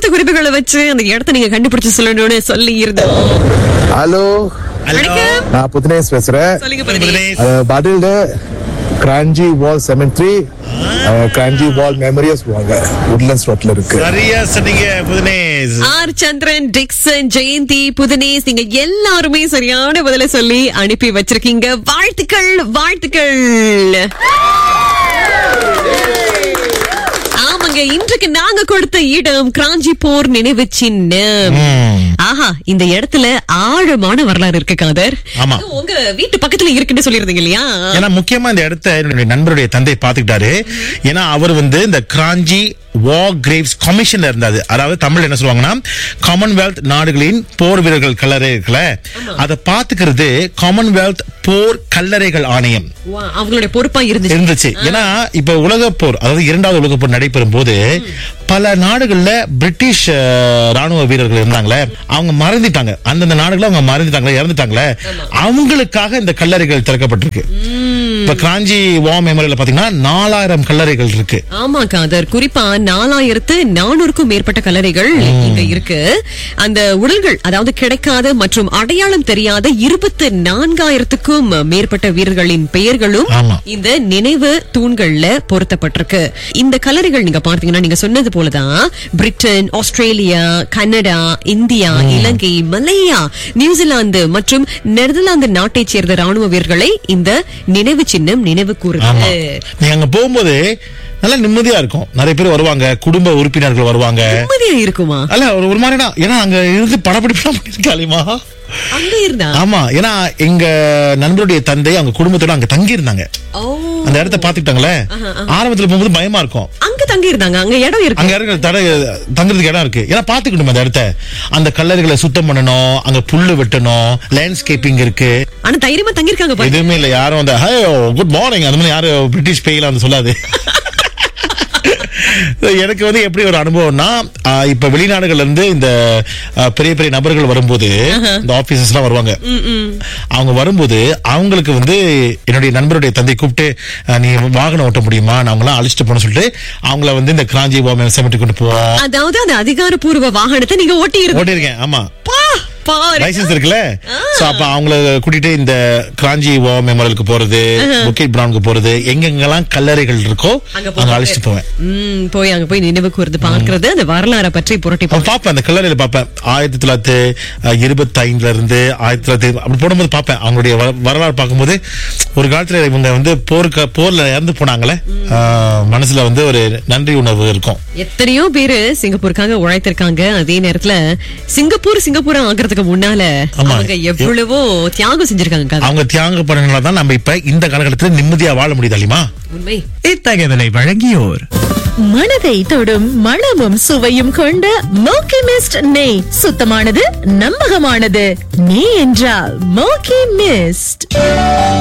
எழுத்து குறிப்புகளை வச்சு அந்த இடத்த நீங்க கண்டுபிடிச்சு சொல்லணும்னு சொல்லி இருந்தோம் ஹலோ வணக்கம் நான் புதினேஷ் பேசுறேன் சொல்லுங்க பதினேழு அஹ், பதில்ல Kranji war cemetery Kranji war memorials வாங்க உட்லண்ட்ஸ் ரோட்ல இருக்கு சரியா சொன்னீங்க புதினேஷ் ஆர் சந்திரன் டிக்சன் ஜெயந்தி புதனேஷ் நீங்க எல்லாருமே சரியான பதில சொல்லி அனுப்பி வச்சிருக்கீங்க வாழ்த்துக்கள் வாழ்த்துக்கள் ஆமாங்க இன்றைக்கு நாங்க கொடுத்த இடம் கிராஞ்சி போர் நினைவு சின்னம் ஆஹா இந்த இடத்துல ஆழமான வரலாறு இருக்கு காதர் ஆமா. அது உங்க வீட்டு பக்கத்துல இருக்குன்னு சொல்லியிருந்தீங்க இல்லையா ஏன்னா முக்கியமா இந்த இடத்த என்னுடைய நண்பருடைய தந்தை பாத்துக்கிட்டாரு ஏன்னா அவர் வந்து இந்த கிராஞ்சி வா கிரேவ்ஸ் கமிஷன்ல இருந்தாரு அதாவது தமிழ் என்ன சொல்லுவாங்கன்னா காமன்வெல்த் நாடுகளின் போர் வீரர்கள் கல்லறை இருக்குல்ல அதை பாத்துக்கிறது காமன்வெல்த் போர் கல்லறைகள் ஆணையம் வா, அவங்களுடைய பொறுப்பா இருந்துச்சு இருந்துச்சு ஏன்னா இப்ப உலக போர் அதாவது இரண்டாவது உலக போர் நடைபெறும் போது பல நாடுகள்ல பிரிட்டிஷ் அஹ், ராணுவ வீரர்கள் இருந்தாங்களே அவங்க மறந்துட்டாங்க அந்தந்த நாடுகளை அவங்க மறந்துட்டாங்களே இறந்துட்டாங்களே அவங்களுக்காக இந்த கல்லறைகள் திறக்கப்பட்டிருக்கு இப்ப கிராஞ்சி வா மெமோரியல் பாத்தீங்கன்னா நாலாயிரம் கல்லறைகள் இருக்கு ஆமா காதர் குறிப்பா நாலாயிரத்து நானூறுக்கும் மேற்பட்ட கல்லறைகள் இங்க இருக்கு அந்த உடல்கள் அதாவது கிடைக்காத மற்றும் அடையாளம் தெரியாத இருபத்து நான்காயிரத்துக்கும் மேற்பட்ட வீரர்களின் பெயர்களும் ஆமா. இந்த நினைவு தூண்கள்ல பொருத்தப்பட்டிருக்கு இந்த கல்லறைகள் நீங்க பார்த்தீங்கன்னா நீங்க சொன்னது போலதான் Britain Australia Canada India Ilangai Malaya New Zealand மற்றும் நெதர்லாந்து நாட்டைச் சேர்ந்த ராணுவ வீரர்களை இந்த நினைவு சின்னம் நினைவு ஆமா கூறுது நீங்க அங்க போகும்போது நல்லா நிம்மதியா இருக்கும் நிறைய பேர் வருவாங்க குடும்ப உறுப்பினர்கள் வருவாங்க நிம்மதியா இருக்குமா அல்ல ஒரு ஒரு மாதிரினா ஏன்னா அங்க இருந்து படப்பிடிப்புலாம் பண்ணிருக்காளிமா அங்க இருந்தா ஆமா ஏன்னா எங்க நண்பருடைய தந்தை அவங்க குடும்பத்தோட அங்க தங்கி இருந்தாங்க ஓ அந்த இடத்த பாத்துக்கிட்டாங்களே ஆரம்பத்துல போகும்போது பயமா இருக்கும் அங்க தங்கி இருந்தாங்க அங்க இடம் இருக்கு அங்க இருக்கிற தடை தங்குறதுக்கு இடம் இருக்கு ஏன்னா பாத்துக்கணும் அந்த இடத்த அந்த கல்லறைகளை சுத்தம் பண்ணணும் அங்க புல்லு வெட்டணும் லேண்ட்ஸ்கேப்பிங் இருக்கு ஆனா தைரியமா தங்கி இருக்காங்க பாரு. எதுவுமே இல்ல யாரும் அந்த ஹயோ குட் மார்னிங் அந்த மாதிரி யாரும் பிரிட்டிஷ் பேய்லாம் வந்து சொல்லாது எனக்கு வந்து எப்படி ஒரு அனுபவம்னா ஆஹ், இப்ப வெளிநாடுகள்ல இருந்து இந்த ஆஹ், பெரிய பெரிய நபர்கள் வரும்போது இந்த ஆபீசர்ஸ் எல்லாம் வருவாங்க அவங்க வரும்போது அவங்களுக்கு வந்து என்னுடைய நண்பருடைய தந்தை கூப்பிட்டு ஆஹ், நீ வாகனம் ஓட்ட முடியுமா நான் அவங்களாம் அழிச்சிட்டு போன சொல்லிட்டு அவங்கள வந்து இந்த கிராஞ்சி பாம்பே செமெட்டி கொண்டு போவோம் அதாவது அந்த அதிகாரப்பூர்வ வாகனத்தை நீங்க ஓட்டி இருக்கு ஓட்டியிருக்கேன் ஆமா பாரு லைசன்ஸ் இருக்குல்ல சோ அப்ப அவங்கள கூட்டிட்டு இந்த கிராஞ்சி வா மெமோரியலுக்கு போறது புக்கெட் பிரவுனுக்கு போறது எங்கெங்கெல்லாம் கல்லறைகள் இருக்கோ அங்க அங்க அழைச்சிட்டு போவேன் ம் போய் அங்க போய் நினைவு கூர்ந்து பார்க்கிறது அந்த வரலாறை பற்றி புரட்டி அப்ப பாப்பேன் அந்த கல்லறையில பாப்பேன் ஆயிரத்தி தொள்ளாயிரத்தி இருபத்தி ஐந்துல இருந்து ஆயிரத்தி தொள்ளாயிரத்தி அப்படி போடும்போது பாப்பேன் அவங்களுடைய வர- வரலாறு பார்க்கும்போது ஒரு காலத்துல இவங்க வந்து போருக்கு போர்ல இறந்து போனாங்களே ஆஹ், மனசுல வந்து ஒரு நன்றி உணர்வு இருக்கும் எத்தனையோ பேரு சிங்கப்பூருக்காக உழைத்திருக்காங்க அதே நேரத்துல சிங்கப்பூர் சிங்கப்பூரா ஆகிறதுக்கு முன்னால ஆமா. அவங்க எவ்வளவோ தியாகம் செஞ்சிருக்காங்க காதர். அவங்க தியாக பண்ணனால தான் நம்ம இப்ப இந்த காலகட்டத்துல நிம்மதியா வாழ முடியுது அலிமா உண்மை இத்தகவலை வழங்கியோர் மனதை தொடும் மணமும் சுவையும் கொண்ட மோக்கி மிஸ்ட் நெய் சுத்தமானது நம்பகமானது நெய் என்றால் மோக்கி மிஸ்ட்